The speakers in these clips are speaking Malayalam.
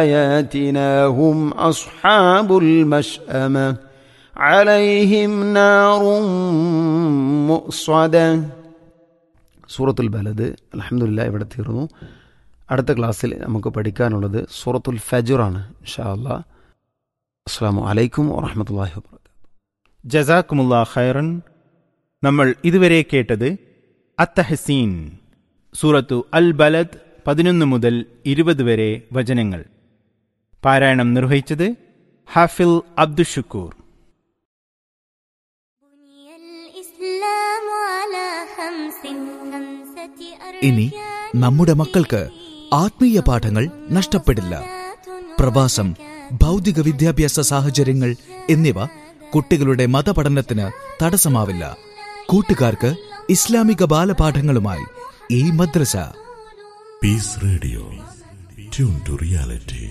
آياتنا هم أصحاب المشأمة عليهم نار مؤصدة സൂറത്തുൽ ബലദ് അലഹമുല്ല ഇവിടെ തീർന്നു അടുത്ത ക്ലാസ്സിൽ നമുക്ക് പഠിക്കാനുള്ളത് സൂറത്തുൽ ഫജുറാണ് ഇൻഷാ അല്ലാ അസ്സാം വലൈക്കും വാഹമത്തല്ലാഹി വാബർക്കാത്തു ജസാക്കുമുല്ലാ ഖൈറൻ നമ്മൾ ഇതുവരെ കേട്ടത് അത്തഹസീൻ സൂറത്തു അൽ ബലദ് പതിനൊന്ന് മുതൽ ഇരുപത് വരെ വചനങ്ങൾ പാരായണം നിർവഹിച്ചത് ഹാഫിൽ അബ്ദുഷുക്കൂർ بني الإسلام على خمس خمسة ഇനി നമ്മുടെ മക്കൾക്ക് ആത്മീയ പാഠങ്ങൾ നഷ്ടപ്പെടില്ല പ്രവാസം ഭൗതിക വിദ്യാഭ്യാസ സാഹചര്യങ്ങൾ എന്നിവ കുട്ടികളുടെ മതപഠനത്തിന് തടസ്സമാവില്ല കൂട്ടുകാർക്ക് ഇസ്ലാമിക ബാലപാഠങ്ങളുമായി ഈ മദ്രസ Peace Radio. Tune to reality.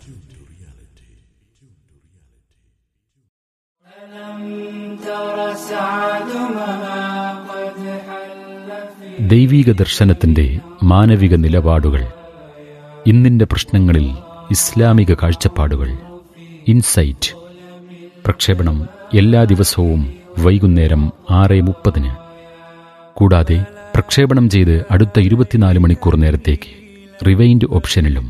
ദൈവീക ദർശനത്തിന്റെ മാനവിക നിലപാടുകൾ ഇന്നിന്റെ പ്രശ്നങ്ങളിൽ ഇസ്ലാമിക കാഴ്ചപ്പാടുകൾ ഇൻസൈറ്റ് പ്രക്ഷേപണം എല്ലാ ദിവസവും വൈകുന്നേരം ആറ് മുപ്പതിന് കൂടാതെ പ്രക്ഷേപണം ചെയ്ത് അടുത്ത ഇരുപത്തിനാല് മണിക്കൂർ നേരത്തേക്ക് റിവൈൻഡ് ഓപ്ഷനിലും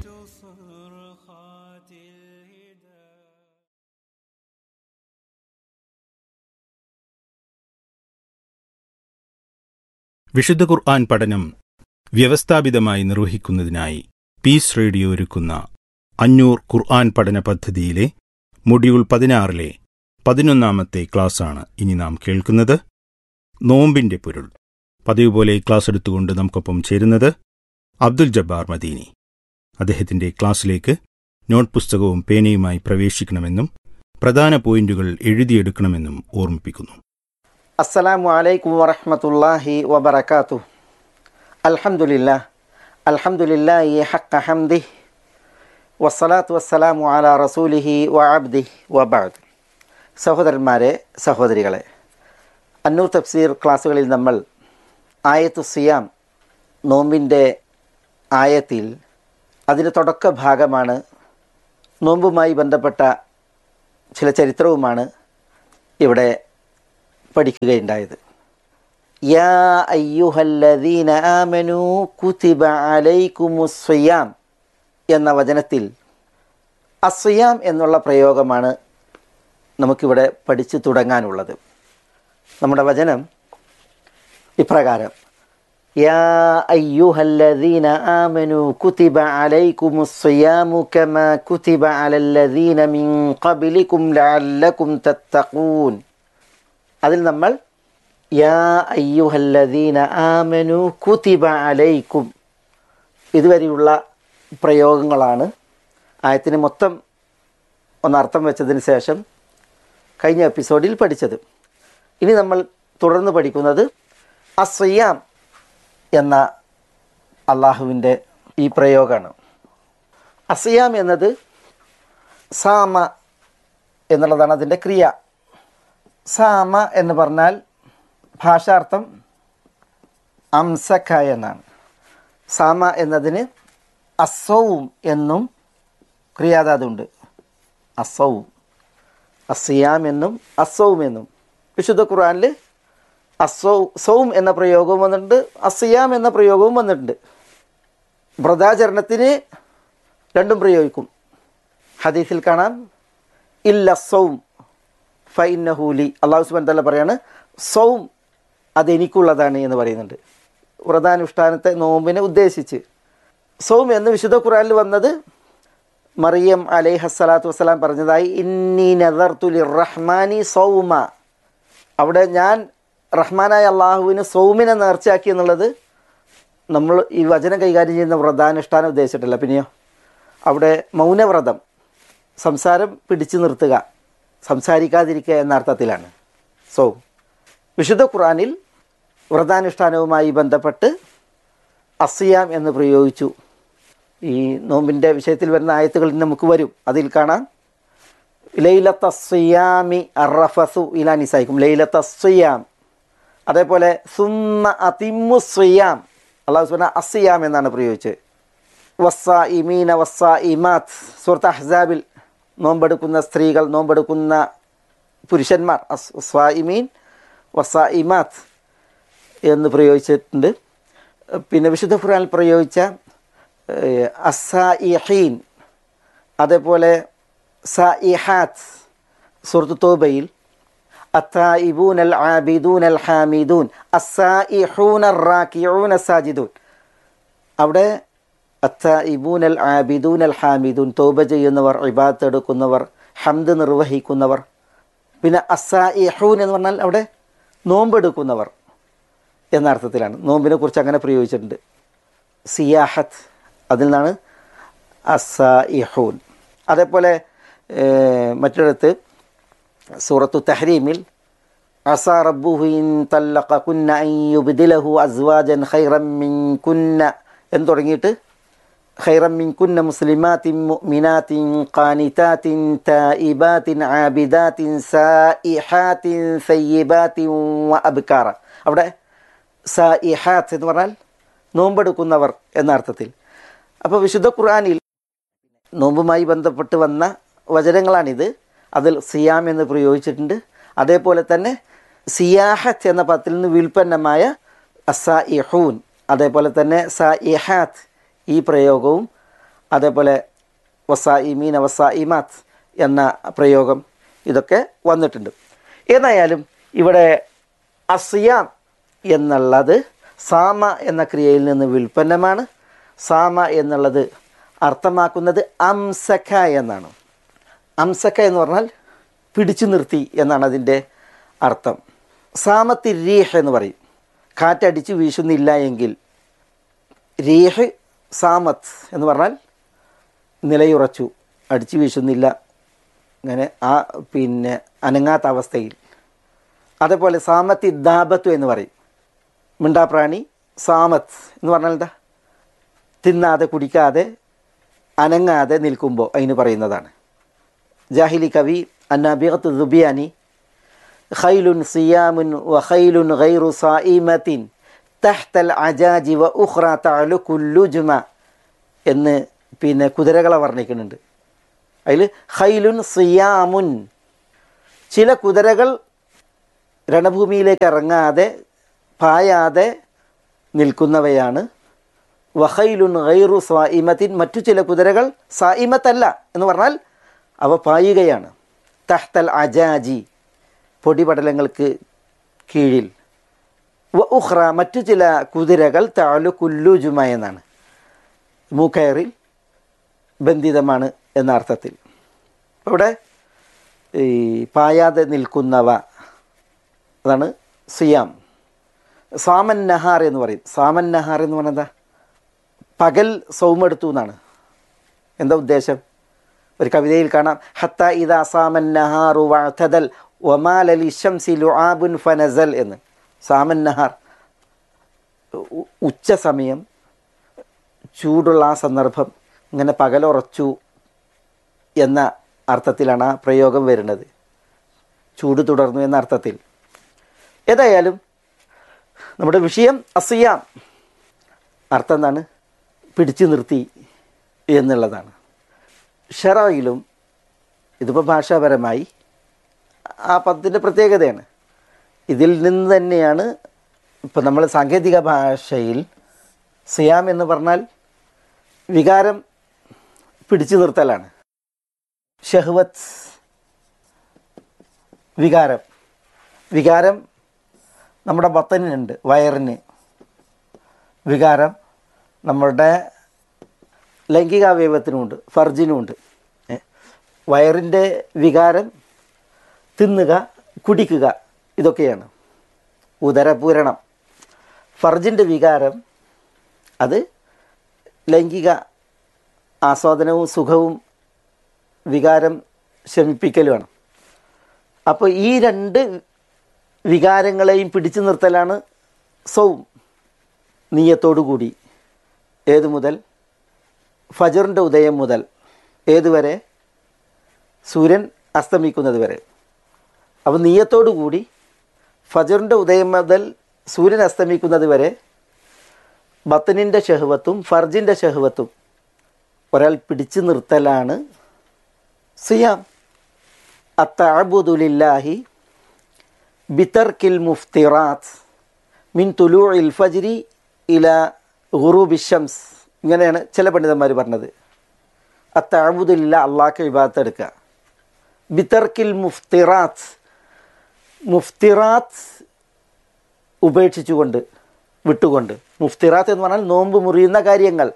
വിശുദ്ധ ഖുർആൻ പഠനം വ്യവസ്ഥാപിതമായി നിർവഹിക്കുന്നതിനായി പീസ് റേഡിയോ ഒരുക്കുന്ന അഞ്ഞൂർ ഖുർആൻ പഠന പദ്ധതിയിലെ മൊഡ്യൂൾ പതിനാറിലെ പതിനൊന്നാമത്തെ ക്ലാസ്സാണ് ഇനി നാം കേൾക്കുന്നത് നോമ്പിന്റെ പൊരുൾ പതിവ് പോലെ ക്ലാസ് എടുത്തുകൊണ്ട് നമുക്കൊപ്പം ചേരുന്നത് അബ്ദുൽ ജബ്ബാർ മദീനി അദ്ദേഹത്തിന്റെ ക്ലാസ്സിലേക്ക് നോട്ട് പുസ്തകവും പേനയുമായി പ്രവേശിക്കണമെന്നും പ്രധാന പോയിന്റുകൾ എഴുതിയെടുക്കണമെന്നും ഓർമ്മിപ്പിക്കുന്നു അസ്സലാമു അലൈക്കും വറഹ്മത്തുള്ളാഹി വബറകാതുഹു അൽഹംദുലില്ലാ അൽഹംദുലില്ലാഹി ഹഖ ഹംദി വസ്സലാത്തു വസ്സലാമു അലാ റസൂലിഹി വ അബ്ദി വബഅദ് സഹോദരന്മാരെ സഹോദരികളെ അന്നൂർ തഫ്സീർ ക്ലാസ്സുകളിൽ നമ്മൾ ആയത്തു സിയാം നോമ്പിൻ്റെ ആയത്തിൽ അതിൻ്റെ തുടക്ക ഭാഗമാണ് നോമ്പുമായി ബന്ധപ്പെട്ട ചില ചരിത്രവുമാണ് ഇവിടെ പഠിക്കുകയുണ്ടായത് യാ അയ്യുഹല്ലദീന ആമനു കുതിബ അലൈക്കുമുസ്വയാം എന്ന വചനത്തിൽ അസ്വയാം എന്നുള്ള പ്രയോഗമാണ് നമുക്കിവിടെ പഠിച്ചു തുടങ്ങാനുള്ളത് നമ്മുടെ വചനം ഇപ്രകാരം യാ അയ്യുഹല്ലദീന ആമനു കുതിബ അലൈക്കുമുസ്വയാമു കമ കുതിബ അലല്ലദീന മിൻ ഖബ്ലികും ലഅല്ലകും തത്തഖൂൻ അതിൽ നമ്മൾ യാ അയ്യുഹല്ലദീന ആമനു കുതിബ അലൈക്കും ഇതുവരെയുള്ള പ്രയോഗങ്ങളാണ് ആയത്തിന് മൊത്തം ഒന്നർത്ഥം വെച്ചതിന് ശേഷം കഴിഞ്ഞ എപ്പിസോഡിൽ പഠിച്ചത് ഇനി നമ്മൾ തുടർന്ന് പഠിക്കുന്നത് അസ്വയാം എന്ന അള്ളാഹുവിൻ്റെ ഈ പ്രയോഗമാണ് അസ്യാം എന്നത് സാമ എന്നുള്ളതാണ് അതിൻ്റെ ക്രിയ സാമ എന്ന് പറഞ്ഞാൽ ഭാഷാർത്ഥം അംസക്ക എന്നാണ് സാമ എന്നതിന് അസൗം എന്നും ക്രിയാതാതുണ്ട് അസൗം അസിയാം എന്നും അസൗം എന്നും വിശുദ്ധ ഖുർആനിൽ അസൗ സൗം എന്ന പ്രയോഗവും വന്നിട്ടുണ്ട് അസിയാം എന്ന പ്രയോഗവും വന്നിട്ടുണ്ട് വ്രതാചരണത്തിന് രണ്ടും പ്രയോഗിക്കും ഹദീസിൽ കാണാം ഇല്ല സൗം ഫൈനഹൂലി അള്ളാഹു സുബാൻ തല്ല പറയാണ് സൗം അതെനിക്കുള്ളതാണ് എന്ന് പറയുന്നുണ്ട് വ്രതാനുഷ്ഠാനത്തെ നോമ്പിനെ ഉദ്ദേശിച്ച് സൗം എന്ന് വിശുദ്ധ ഖുറാനിൽ വന്നത് മറിയം അലൈഹി ഹസ്സലാത്തു വസ്സലാം പറഞ്ഞതായി ഇന്നി നദർത്തുലി റഹ്മാനി സൗമ അവിടെ ഞാൻ റഹ്മാനായ അള്ളാഹുവിന് സൗമിനെ നേർച്ചയാക്കി എന്നുള്ളത് നമ്മൾ ഈ വചനം കൈകാര്യം ചെയ്യുന്ന വ്രതാനുഷ്ഠാനം ഉദ്ദേശിച്ചിട്ടില്ല പിന്നെയോ അവിടെ മൗനവ്രതം സംസാരം പിടിച്ചു നിർത്തുക സംസാരിക്കാതിരിക്കുക എന്ന അർത്ഥത്തിലാണ് സോ വിശുദ്ധ ഖുറാനിൽ വ്രതാനുഷ്ഠാനവുമായി ബന്ധപ്പെട്ട് അസിയാം എന്ന് പ്രയോഗിച്ചു ഈ നോമ്പിൻ്റെ വിഷയത്തിൽ വരുന്ന ആയത്തുകൾ നമുക്ക് വരും അതിൽ കാണാം ലൈലത്തസ്യാമി അറഫസു ഇലാ നിസായിക്കും ലൈലത്തസ്യാം അതേപോലെ സുമ്മ അതിമു സ്വയാം അള്ളാഹു സുബാന അസിയാം എന്നാണ് പ്രയോഗിച്ചത് വസ്സാ ഇമീന വസ്സാ ഇമാത്ത് സുഹൃത്ത് അഹ്സാബിൽ നോമ്പെടുക്കുന്ന സ്ത്രീകൾ നോമ്പെടുക്കുന്ന പുരുഷന്മാർ അസ്വാ ഇമീൻ വസ്സാ ഇമാത്ത് എന്ന് പ്രയോഗിച്ചിട്ടുണ്ട് പിന്നെ വിശുദ്ധ ഖുർആനിൽ പ്രയോഗിച്ച അസായിഹീൻ അതേപോലെ സായിഹാത്ത് സുഹൃത്ത് തോബയിൽ അത്തായിബൂൻ അൽ ആബിദൂൻ അൽ ഹാമിദൂൻ അസായിഹൂൻ റാക്കിയൂൻ അസാജിദൂൻ അവിടെ അത്തായിബൂൻ അൽ ആബിദൂൻ അൽ ഹാമിദൂൻ തോബ ചെയ്യുന്നവർ ഇബാത്ത് എടുക്കുന്നവർ ഹംദ് നിർവഹിക്കുന്നവർ പിന്നെ അസായിഹൂൻ എന്ന് പറഞ്ഞാൽ അവിടെ നോമ്പെടുക്കുന്നവർ എന്ന അർത്ഥത്തിലാണ് നോമ്പിനെ കുറിച്ച് അങ്ങനെ പ്രയോഗിച്ചിട്ടുണ്ട് സിയാഹത്ത് അതിൽ നിന്നാണ് അസായിഹൂൻ അതേപോലെ മറ്റൊരിടത്ത് സൂറത്തു തഹരീമിൽ അസാ റബ്ബുഹു ഇൻ തല്ലഖ കുന്ന അൻ യുബ്ദിലഹു അസ്വാജൻ ഖൈറൻ മിൻ കുന്ന എന്ന് തുടങ്ങിയിട്ട് ഖൈറൻ മിൻ കുന്ന മുസ്ലിമാത്തിൻ മുഅ്മിനാത്തിൻ ഖാനിതാത്തിൻ തായിബാത്തിൻ ആബിദാത്തിൻ സായിഹാത്തിൻ സയ്യിബാത്തിൻ വ അബ്കാറ അവിടെ സായിഹാത്ത് എന്ന് പറഞ്ഞാൽ നോമ്പെടുക്കുന്നവർ എന്ന അർത്ഥത്തിൽ അപ്പോൾ വിശുദ്ധ ഖുർആനിൽ നോമ്പുമായി ബന്ധപ്പെട്ട് വന്ന വചനങ്ങളാണിത് അതിൽ സിയാം എന്ന് പ്രയോഗിച്ചിട്ടുണ്ട് അതേപോലെ തന്നെ സിയാഹത്ത് എന്ന പദത്തിൽ നിന്ന് വിൽപ്പന്നമായ അസാ ഇഹൂൻ അതേപോലെ തന്നെ സ ഇഹാത്ത് ഈ പ്രയോഗവും അതേപോലെ വസാ ഇമീൻ വസാ ഇമാത്ത് എന്ന പ്രയോഗം ഇതൊക്കെ വന്നിട്ടുണ്ട് ഏതായാലും ഇവിടെ അസിയാം എന്നുള്ളത് സാമ എന്ന ക്രിയയിൽ നിന്ന് വിൽപ്പന്നമാണ് സാമ എന്നുള്ളത് അർത്ഥമാക്കുന്നത് അംസഖ എന്നാണ് അംസഖ എന്ന് പറഞ്ഞാൽ പിടിച്ചു നിർത്തി എന്നാണ് അതിൻ്റെ അർത്ഥം സാമത്തി രീഹ് എന്ന് പറയും കാറ്റടിച്ച് വീശുന്നില്ല എങ്കിൽ രീഹ് സാമത്ത് എന്ന് പറഞ്ഞാൽ നിലയുറച്ചു അടിച്ചു വീശുന്നില്ല അങ്ങനെ ആ പിന്നെ അനങ്ങാത്ത അവസ്ഥയിൽ അതേപോലെ സാമത്തി ദാബത്തു എന്ന് പറയും മിണ്ടാപ്രാണി സാമത്ത് എന്ന് പറഞ്ഞാൽ എന്താ തിന്നാതെ കുടിക്കാതെ അനങ്ങാതെ നിൽക്കുമ്പോൾ അതിന് പറയുന്നതാണ് ജാഹിലി കവി അന്നാബിയത്ത് ദുബിയാനി ഖൈലുൻ സിയാമുൻ വ ഖൈലുൻ ഗൈറു സായിമത്തിൻ തഹ്തൽ അജാജി വ ഉഖ്റ തഅലു കുല്ലുജുമ എന്ന് പിന്നെ കുതിരകളെ വർണ്ണിക്കുന്നുണ്ട് അതിൽ ഖൈലുൻ സിയാമുൻ ചില കുതിരകൾ രണഭൂമിയിലേക്ക് ഇറങ്ങാതെ പായാതെ നിൽക്കുന്നവയാണ് വഹൈലുൻ ഗൈറു സ്വായിമത്തിൻ മറ്റു ചില കുതിരകൾ സായിമത്തല്ല എന്ന് പറഞ്ഞാൽ അവ പായുകയാണ് തഹ്തൽ അജാജി പൊടിപടലങ്ങൾക്ക് കീഴിൽ വ ഉഹ്റ മറ്റു ചില കുതിരകൾ താലു കുല്ലുജുമ എന്നാണ് മൂക്കയറിൽ ബന്ധിതമാണ് എന്ന അർത്ഥത്തിൽ ഇവിടെ ഈ പായാതെ നിൽക്കുന്നവ അതാണ് സിയാം സാമൻ നഹാർ എന്ന് പറയും സാമൻ നഹാർ എന്ന് പറഞ്ഞാൽ എന്താ പകൽ സൗമെടുത്തു എന്നാണ് എന്താ ഉദ്ദേശം ഒരു കവിതയിൽ കാണാം ഹത്ത ഇദ സാമൻ നഹാറു വഅതദൽ വമാൽ അലി ഷംസി ലുആബുൻ ഫനസൽ എന്ന് സാമൻ നഹാർ ഉ- ഉച്ച സമയം ചൂടുള്ള ആ സന്ദർഭം ഇങ്ങനെ പകലുറച്ചു എന്ന അർത്ഥത്തിലാണ് ആ പ്രയോഗം വരുന്നത് ചൂട് തുടർന്നു എന്ന അർത്ഥത്തിൽ ഏതായാലും നമ്മുടെ വിഷയം അസിയാം അർത്ഥം എന്താണ് പിടിച്ചു നിർത്തി എന്നുള്ളതാണ് ഷെറയിലും ഇതിപ്പോൾ ഭാഷാപരമായി ആ പദത്തിൻ്റെ പ്രത്യേകതയാണ് ഇതിൽ നിന്ന് തന്നെയാണ് ഇപ്പം നമ്മൾ സാങ്കേതിക ഭാഷയിൽ സിയാം എന്ന് പറഞ്ഞാൽ വികാരം പിടിച്ചു നിർത്തലാണ് ഷഹ്വത്ത് വികാരം വികാരം നമ്മുടെ ബത്തനിനുണ്ട് വയറിന് വികാരം നമ്മുടെ ലൈംഗികാവയവത്തിനുമുണ്ട് ഫർജിനുമുണ്ട് ഏ? വയറിൻ്റെ വികാരം തിന്നുക കുടിക്കുക ഇതൊക്കെയാണ് ഉദരപൂരണം ഫർജിൻ്റെ വികാരം അത് ലൈംഗിക ആസ്വാദനവും സുഖവും വികാരം ശമിപ്പിക്കലുമാണ് അപ്പോൾ ഈ രണ്ട് വികാരങ്ങളെയും പിടിച്ചു നിർത്തലാണ് സൗം നീയത്തോടു കൂടി ഏതു മുതൽ ഫജറിൻ്റെ ഉദയം മുതൽ ഏതുവരെ സൂര്യൻ അസ്തമിക്കുന്നത് വരെ അപ്പോൾ നീയത്തോടു കൂടി ഫജറിൻ്റെ ഉദയം മുതൽ സൂര്യൻ അസ്തമിക്കുന്നത് വരെ ബത്തനിൻ്റെ ഷഹ്വത്തും ഫർജിൻ്റെ ഷഹ്വത്തും ഒരാൾ പിടിച്ചു നിർത്തലാണ് സിയാം അത്തഅബുദുലില്ലാഹി ബിതർക്കിൽ മുഫ്തിറാത്ത് മിൻ തുലൂ ഇൽ ഫജ്രി ഇല ഗുറൂബി ഷംസ് ഇങ്ങനെയാണ് ചില പണ്ഡിതന്മാർ പറഞ്ഞത് അത്തഅബുദുലില്ല അള്ളാഹ്ക്ക് വിഭാഗത്ത് എടുക്കുക ബിതർക്കിൽ മുഫ്തിറാത്ത് മുഫ്തിറാത്ത് ഉപേക്ഷിച്ചുകൊണ്ട് വിട്ടുകൊണ്ട് മുഫ്തിറാത്ത് എന്ന് പറഞ്ഞാൽ നോമ്പ് മുറിയുന്ന കാര്യങ്ങൾ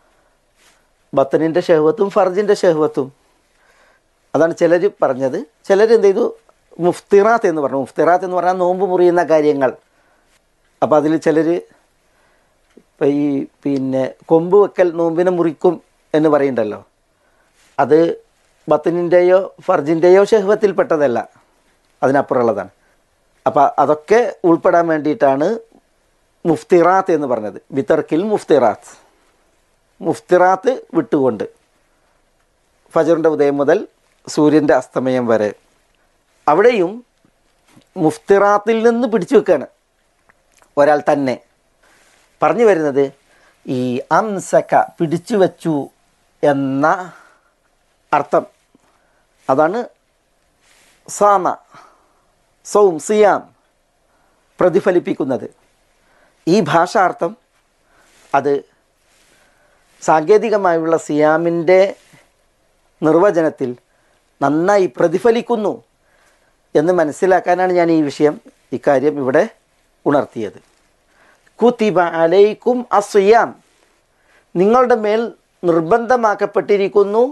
ബത്തനിൻ്റെ ഷഹവത്തും ഫർജിൻ്റെ ഷഹവത്തും അതാണ് ചിലർ പറഞ്ഞത് ചിലർ എന്ത് ചെയ്തു മുഫ്തിറാത്ത് എന്ന് പറഞ്ഞു മുഫ്തിറാത്ത് എന്ന് പറഞ്ഞാൽ നോമ്പ് മുറിയുന്ന കാര്യങ്ങൾ അപ്പോൾ അതിൽ ചിലർ ഇപ്പം ഈ പിന്നെ കൊമ്പ് വെക്കൽ നോമ്പിനെ മുറിക്കും എന്ന് പറയുന്നുണ്ടല്ലോ അത് ബത്തനിൻ്റെയോ ഫർജിൻ്റെയോ ഷഹവത്തിൽപ്പെട്ടതല്ല അതിനപ്പുറമുള്ളതാണ് അപ്പോൾ അതൊക്കെ ഉൾപ്പെടാൻ വേണ്ടിയിട്ടാണ് മുഫ്തിറാത്ത് എന്ന് പറഞ്ഞത് ബിത്തർക്കിൽ മുഫ്തിറാത്ത് മുഫ്തിറാത്ത് വിട്ടുകൊണ്ട് ഫജറിൻ്റെ ഉദയം മുതൽ സൂര്യൻ്റെ അസ്തമയം വരെ അവിടെയും മുഫ്തിറാത്തിൽ നിന്ന് പിടിച്ചു വെക്കുകയാണ് ഒരാൾ തന്നെ പറഞ്ഞു വരുന്നത് ഈ അംസക പിടിച്ചു വച്ചു എന്ന അർത്ഥം അതാണ് സാമ സൗം സിയാം പ്രതിഫലിപ്പിക്കുന്നത് ഈ ഭാഷാർത്ഥം അത് സാങ്കേതികമായുള്ള സിയാമിൻ്റെ നിർവചനത്തിൽ നന്നായി പ്രതിഫലിക്കുന്നു എന്ന് മനസ്സിലാക്കാനാണ് ഞാൻ ഈ വിഷയം ഇക്കാര്യം ഇവിടെ ഉണർത്തിയത് കുത്തിബ അലൈക്കും അസിയാം നിങ്ങളുടെ മേൽ നിർബന്ധമാക്കപ്പെട്ടിരിക്കുന്നു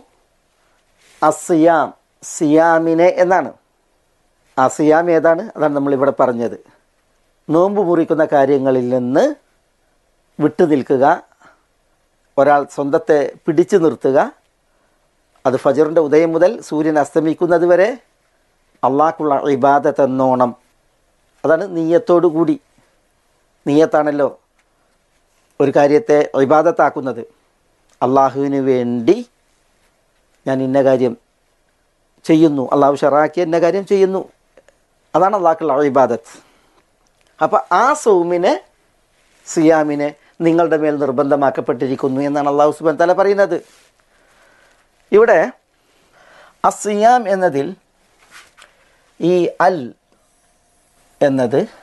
അസിയാം സിയാമിനെ എന്നാണ് ആ സിയാം ഏതാണ് അതാണ് നമ്മളിവിടെ പറഞ്ഞത് നോമ്പ് മുറിക്കുന്ന കാര്യങ്ങളിൽ നിന്ന് വിട്ടു നിൽക്കുക ഒരാൾ സ്വന്തത്തെ പിടിച്ചു നിർത്തുക അത് ഫജറിൻ്റെ ഉദയം മുതൽ സൂര്യൻ അസ്തമിക്കുന്നത് വരെ അള്ളാഹ്ക്കുള്ള ഇബാദത്ത് എന്നോണം അതാണ് നീയത്തോടു കൂടി നീയത്താണല്ലോ ഒരു കാര്യത്തെ ഇബാദത്താക്കുന്നത് അള്ളാഹുവിന് വേണ്ടി ഞാൻ ഇന്ന കാര്യം ചെയ്യുന്നു അള്ളാഹു ഷറാക്കി ഇന്ന കാര്യം ചെയ്യുന്നു അതാണ് അള്ളാഹ്ക്കുള്ള ഇബാദത്ത് അപ്പോൾ ആ സൗമിനെ സിയാമിനെ നിങ്ങളുടെ മേൽ നിർബന്ധമാക്കപ്പെട്ടിരിക്കുന്നു എന്നാണ് അള്ളാഹു സുബാൻ തല പറയുന്നത് ഇവിടെ അസിയാം എന്നതിൽ ഈ അൽ എന്നത്